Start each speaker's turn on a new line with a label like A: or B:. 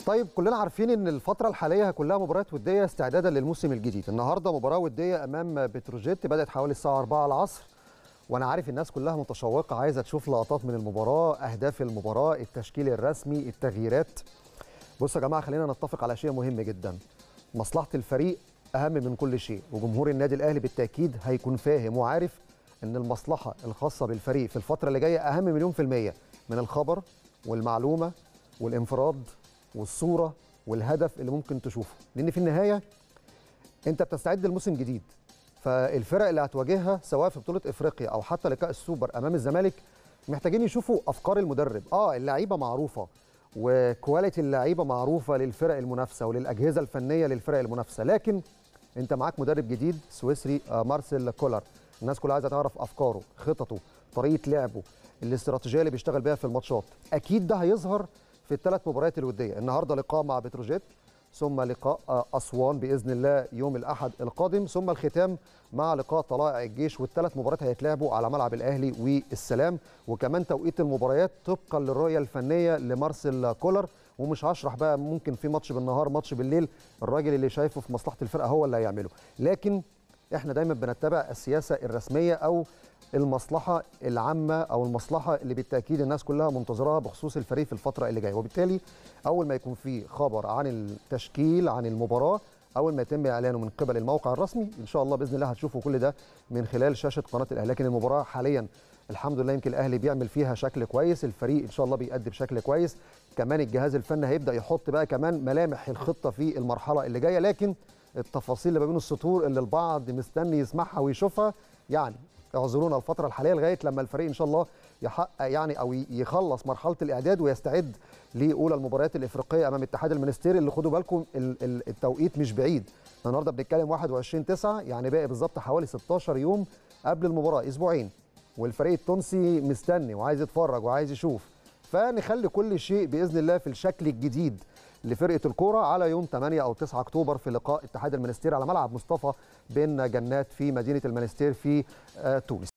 A: طيب كلنا عارفين ان الفتره الحاليه كلها مباريات وديه استعدادا للموسم الجديد النهارده مباراه وديه امام بتروجيت بدات حوالي الساعه 4 العصر وانا عارف الناس كلها متشوقه عايزه تشوف لقطات من المباراه اهداف المباراه التشكيل الرسمي التغييرات بصوا يا جماعه خلينا نتفق على شيء مهم جدا مصلحه الفريق اهم من كل شيء وجمهور النادي الاهلي بالتاكيد هيكون فاهم وعارف ان المصلحه الخاصه بالفريق في الفتره اللي جايه اهم مليون في الميه من الخبر والمعلومه والانفراد والصوره والهدف اللي ممكن تشوفه لان في النهايه انت بتستعد لموسم جديد فالفرق اللي هتواجهها سواء في بطوله افريقيا او حتى لقاء السوبر امام الزمالك محتاجين يشوفوا افكار المدرب اه اللعيبه معروفه وكواليتي اللعيبه معروفه للفرق المنافسه وللاجهزه الفنيه للفرق المنافسه لكن انت معاك مدرب جديد سويسري آه مارسيل كولر الناس كلها عايزه تعرف افكاره خططه طريقه لعبه الاستراتيجيه اللي بيشتغل بيها في الماتشات اكيد ده هيظهر في الثلاث مباريات الوديه النهارده لقاء مع بتروجيت ثم لقاء اسوان باذن الله يوم الاحد القادم ثم الختام مع لقاء طلائع الجيش والثلاث مباريات هيتلعبوا على ملعب الاهلي والسلام وكمان توقيت المباريات طبقا للرؤيه الفنيه لمارسيل كولر ومش هشرح بقى ممكن في ماتش بالنهار ماتش بالليل الراجل اللي شايفه في مصلحه الفرقه هو اللي هيعمله لكن احنا دايما بنتبع السياسه الرسميه او المصلحه العامه او المصلحه اللي بالتاكيد الناس كلها منتظراها بخصوص الفريق في الفتره اللي جايه وبالتالي اول ما يكون في خبر عن التشكيل عن المباراه اول ما يتم اعلانه من قبل الموقع الرسمي ان شاء الله باذن الله هتشوفوا كل ده من خلال شاشه قناه الاهلي لكن المباراه حاليا الحمد لله يمكن الاهلي بيعمل فيها شكل كويس الفريق ان شاء الله بيأدي بشكل كويس كمان الجهاز الفني هيبدا يحط بقى كمان ملامح الخطه في المرحله اللي جايه لكن التفاصيل اللي ما بين السطور اللي البعض مستني يسمعها ويشوفها يعني اعذرونا الفترة الحالية لغاية لما الفريق إن شاء الله يحقق يعني أو يخلص مرحلة الإعداد ويستعد لأولى المباريات الإفريقية أمام اتحاد المنستير اللي خدوا بالكم التوقيت مش بعيد النهارده بنتكلم 21 9 يعني باقي بالظبط حوالي 16 يوم قبل المباراة أسبوعين والفريق التونسي مستني وعايز يتفرج وعايز يشوف فنخلي كل شيء بإذن الله في الشكل الجديد لفرقه الكوره على يوم 8 او 9 اكتوبر في لقاء اتحاد المنستير على ملعب مصطفى بن جنات في مدينه المنستير في تونس